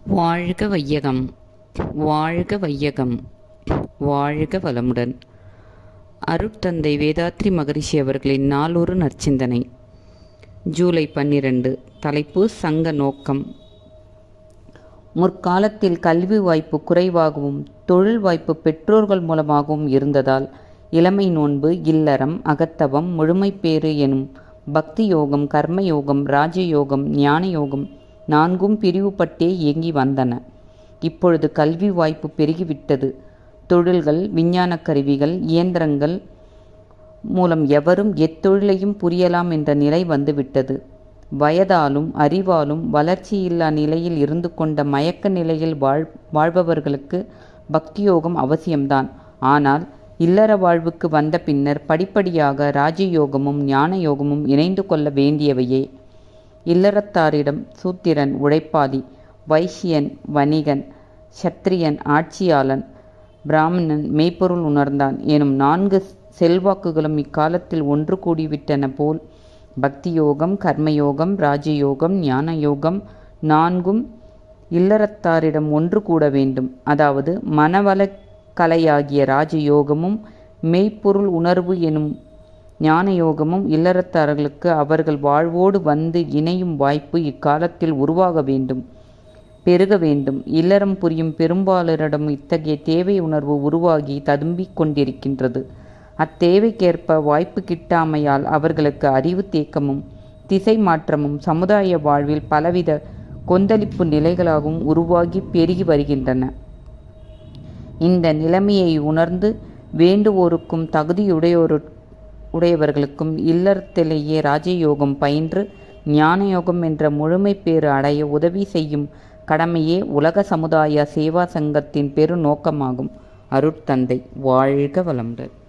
வாழ்க வையகம் வாழ்க வையகம் வாழ்க வளமுடன் அருட்தந்தை வேதாத்ரி மகரிஷி அவர்களின் நாளொரு நற்சிந்தனை ஜூலை பன்னிரண்டு தலைப்பு சங்க நோக்கம் முற்காலத்தில் கல்வி வாய்ப்பு குறைவாகவும் தொழில் வாய்ப்பு பெற்றோர்கள் மூலமாகவும் இருந்ததால் இளமை நோன்பு இல்லறம் அகத்தவம் முழுமைப்பேறு எனும் பக்தி யோகம் கர்மயோகம் ராஜயோகம் ஞான யோகம் நான்கும் பிரிவுபட்டே இயங்கி வந்தன இப்பொழுது கல்வி வாய்ப்பு பெருகிவிட்டது தொழில்கள் விஞ்ஞான கருவிகள் இயந்திரங்கள் மூலம் எவரும் எத்தொழிலையும் புரியலாம் என்ற நிலை வந்துவிட்டது வயதாலும் அறிவாலும் வளர்ச்சியில்லா நிலையில் இருந்து கொண்ட மயக்க நிலையில் வாழ் வாழ்பவர்களுக்கு பக்தியோகம் அவசியம்தான் ஆனால் இல்லற வாழ்வுக்கு வந்த பின்னர் படிப்படியாக ராஜயோகமும் ஞான யோகமும் இணைந்து கொள்ள வேண்டியவையே இல்லறத்தாரிடம் சூத்திரன் உழைப்பாளி வைசியன் வணிகன் சத்திரியன் ஆட்சியாளன் பிராமணன் மெய்ப்பொருள் உணர்ந்தான் எனும் நான்கு செல்வாக்குகளும் இக்காலத்தில் ஒன்று கூடிவிட்டன போல் பக்தி யோகம் கர்மயோகம் ராஜயோகம் ஞான யோகம் நான்கும் இல்லறத்தாரிடம் ஒன்று கூட வேண்டும் அதாவது மனவள கலையாகிய ராஜயோகமும் மெய்ப்பொருள் உணர்வு எனும் ஞான யோகமும் இல்லறத்தார்களுக்கு அவர்கள் வாழ்வோடு வந்து இணையும் வாய்ப்பு இக்காலத்தில் உருவாக வேண்டும் பெருக வேண்டும் இல்லறம் புரியும் பெரும்பாலரிடம் இத்தகைய தேவை உணர்வு உருவாகி ததும்பிக் கொண்டிருக்கின்றது அத்தேவைக்கேற்ப வாய்ப்பு கிட்டாமையால் அவர்களுக்கு அறிவு தேக்கமும் திசை மாற்றமும் சமுதாய வாழ்வில் பலவித கொந்தளிப்பு நிலைகளாகவும் உருவாகி பெருகி வருகின்றன இந்த நிலைமையை உணர்ந்து வேண்டுவோருக்கும் தகுதியுடையோரு உடையவர்களுக்கும் இல்லறத்திலேயே ராஜயோகம் பயின்று ஞானயோகம் என்ற முழுமை பேறு அடைய உதவி செய்யும் கடமையே உலக சமுதாய சேவா சங்கத்தின் பெரு நோக்கமாகும் அருட்தந்தை வாழ்க வளமுடன்